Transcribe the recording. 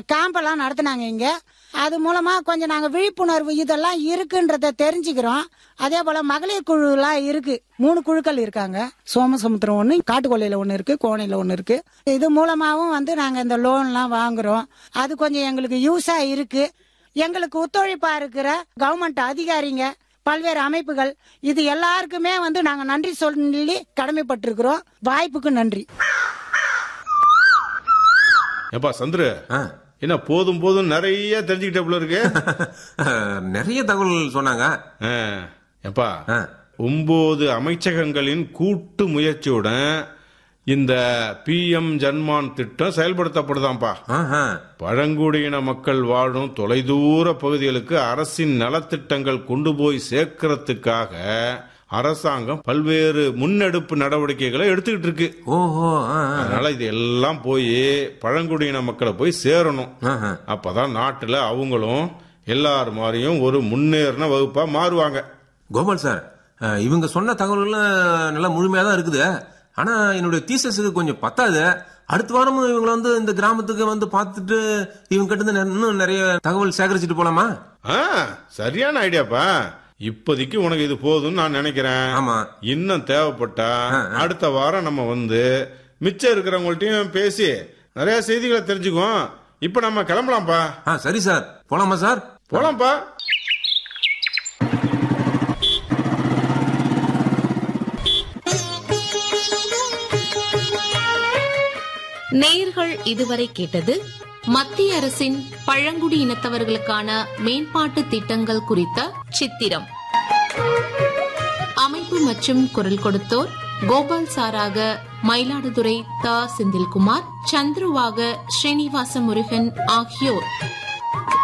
கேம்பெல்லாம் நடத்துனாங்க இங்க அது மூலமா கொஞ்சம் நாங்க விழிப்புணர்வு இதெல்லாம் இருக்குன்றத தெரிஞ்சுக்கிறோம் அதே போல மகளிர் குழுலாம் இருக்கு மூணு குழுக்கள் இருக்காங்க சோமசமுத்திரம் ஒண்ணு காட்டுக்கொள்ளையில ஒண்ணு இருக்கு கோணையில ஒண்ணு இருக்கு இது மூலமாவும் வந்து நாங்க இந்த லோன்லாம் வாங்குறோம் அது கொஞ்சம் எங்களுக்கு யூஸா இருக்கு எங்களுக்கு ஒத்துழைப்பா இருக்கிற கவர்மெண்ட் அதிகாரிங்க பல்வேறு அமைப்புகள் இது எல்லாருக்குமே வந்து நாங்க நன்றி சொல்லி கடமைப்பட்டிருக்கிறோம் வாய்ப்புக்கு நன்றி ஏப்பா சந்துரு ஆ. என்ன போதும் போதும் நிறைய தெரிஞ்சுக்கிட்டே இருக்கு நிறைய தகவல் சொன்னாங்க ஆ, ஏப்பா ஆ. ஒன்பது அமைச்சகங்களின் கூட்டு முயற்சியுடன் இந்த பிஎம் ஜன்மான் திட்டம் செயல்படுத்தப்படுதாம்ப்பா ஆஹா. பழங்குடியின மக்கள் வாழும் தொலைதூர பகுதிகளுக்கு அரசின் நலத்திட்டங்கள் கொண்டு போய் சேர்க்கறதுக்காக அரசாங்கம் பல்வேறு முன்னெடுப்பு நடவடிக்கைகளை எடுத்துக்கிட்டு இருக்கு ஓஹோ ஆ, ஆ. அதனால இது எல்லாம் போய் பழங்குடியின மக்களை போய் சேரணும் ஆஹா. அப்பதான் நாட்டுல அவங்களும் எல்லார் மாதிரியும் ஒரு முன்னேறின வகுப்பா மாறுவாங்க கோபால் சார் அஹ், இவங்க சொன்ன தகவல்கள்லாம் நல்லா முழுமையா தான் இருக்குது ஆனா என்னுடைய தீசஸுக்கு கொஞ்சம் பத்தாது அடுத்த வாரமும் இவங்களை வந்து இந்த கிராமத்துக்கு வந்து பார்த்துட்டு இவங்க கிட்ட இருந்து இன்னும் நிறைய தகவல் சேகரிச்சுட்டு போலாமா ஆ, சரியான ஐடியாப்பா இப்போதைக்கு உனக்கு இது போதும்னு நான் நினைக்கிறேன் ஆமா. இன்னும் தேவைப்பட்டா அடுத்த வாரம் நம்ம வந்து மிச்சம் இருக்கிறவங்கள்ட்டயும் பேசி நிறைய செய்திகளை தெரிஞ்சுக்குவோம் இப்ப நம்ம கிளம்பலாம்ப்பா ஆ சரி சார் போலாமா சார் போலாம்ப்பா நேயர்கள் இதுவரை கேட்டது மத்திய அரசின் பழங்குடி இனத்தவர்களுக்கான மேம்பாட்டு திட்டங்கள் குறித்த சித்திரம் அமைப்பு மற்றும் குரல் கொடுத்தோர் கோபால் சாராக மயிலாடுதுறை த செந்தில்குமார் சந்துருவாக ஸ்ரீனிவாச முருகன் ஆகியோர்